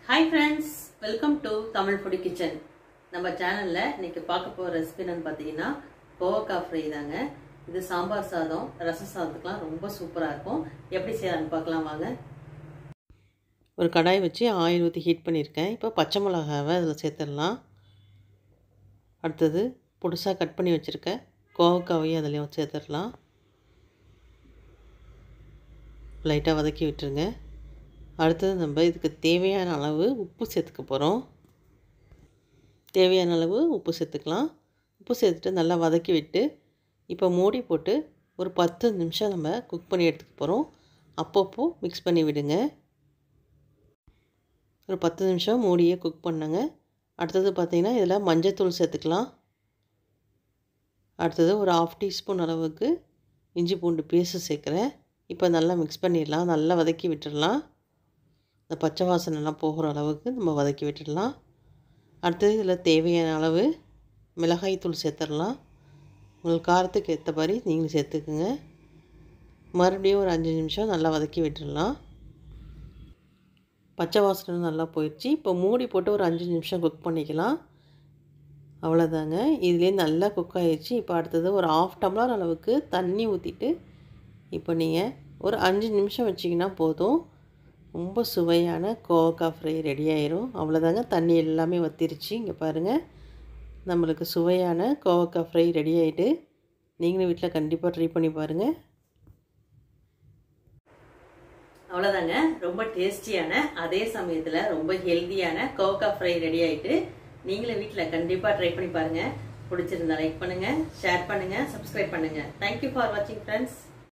hi friends welcome to Tamil foodie kitchen நம்ம சேனலில் இன்னைக்கு பார்க்க போகிற ரெசிபி என்னன்னு பார்த்தீங்கன்னா கோவக்காய் ஃப்ரை தாங்க இது சாம்பார் சாதம் ரச சாதத்துக்குலாம் ரொம்ப சூப்பராக இருக்கும் எப்படி செய்யலாம்னு பார்க்கலாம் வாங்க ஒரு கடாய் வச்சு ஆயில் ஊற்றி ஹீட் பண்ணியிருக்கேன் இப்போ பச்சை மிளகாவை அதில் சேர்த்துடலாம் அடுத்தது புதுசாக கட் பண்ணி வச்சுருக்க கோவக்காவையும் அதில் சேர்த்துடலாம் லைட்டாக வதக்கி விட்டுருங்க அடுத்தது நம்ம இதுக்கு தேவையான அளவு உப்பு சேர்த்துக்க போகிறோம் தேவையான அளவு உப்பு சேர்த்துக்கலாம் உப்பு சேர்த்துட்டு நல்லா வதக்கி விட்டு இப்போ மூடி போட்டு ஒரு பத்து நிமிஷம் நம்ம குக் பண்ணி எடுத்துக்க போகிறோம் அப்பப்போ மிக்ஸ் பண்ணி விடுங்க ஒரு பத்து நிமிஷம் மூடியே குக் பண்ணுங்க அடுத்தது பார்த்திங்கன்னா இதில் மஞ்சத்தூள் சேர்த்துக்கலாம் அடுத்தது ஒரு ஆஃப் டீஸ்பூன் அளவுக்கு இஞ்சி பூண்டு பேஸ்ட்டு சேர்க்குறேன் இப்போ நல்லா மிக்ஸ் பண்ணிடலாம் நல்லா வதக்கி விட்டுடலாம் இந்த பச்சை வாசனைலாம் போகிற அளவுக்கு நம்ம வதக்கி விட்டுடலாம் அடுத்தது இதில் தேவையான அளவு மிளகாய் தூள் சேர்த்துடலாம் உங்களுக்கு காரத்துக்கு ஏற்ற மாதிரி நீங்களும் சேர்த்துக்குங்க மறுபடியும் ஒரு அஞ்சு நிமிஷம் நல்லா வதக்கி விட்டுடலாம் பச்சை வாசனை நல்லா போயிடுச்சு இப்போ மூடி போட்டு ஒரு அஞ்சு நிமிஷம் குக் பண்ணிக்கலாம் அவ்வளோதாங்க இதுலேயே நல்லா குக் ஆகிடுச்சு இப்போ அடுத்தது ஒரு ஆஃப் டம்ளர் அளவுக்கு தண்ணி ஊற்றிட்டு இப்போ நீங்கள் ஒரு அஞ்சு நிமிஷம் வச்சிங்கன்னா போதும் ரொம்ப சுவையான கோவக்காய் ஃப்ரை ரெடி ஆயிரும் அவ்வளோதாங்க தண்ணி எல்லாமே வத்திருச்சு இங்கே பாருங்கள் நம்மளுக்கு சுவையான கோவக்காய் ஃப்ரை ரெடி ஆகிட்டு நீங்களும் வீட்டில் கண்டிப்பாக ட்ரை பண்ணி பாருங்கள் அவ்வளோதாங்க ரொம்ப டேஸ்டியான அதே சமயத்தில் ரொம்ப ஹெல்த்தியான கோவக்காய் ஃப்ரை ரெடி ஆகிட்டு நீங்களும் வீட்டில் கண்டிப்பாக ட்ரை பண்ணி பாருங்கள் பிடிச்சிருந்தா லைக் பண்ணுங்கள் ஷேர் பண்ணுங்கள் சப்ஸ்கிரைப் பண்ணுங்கள் தேங்க்யூ ஃபார் வாட்சிங் ஃப்ரெண்ட்ஸ்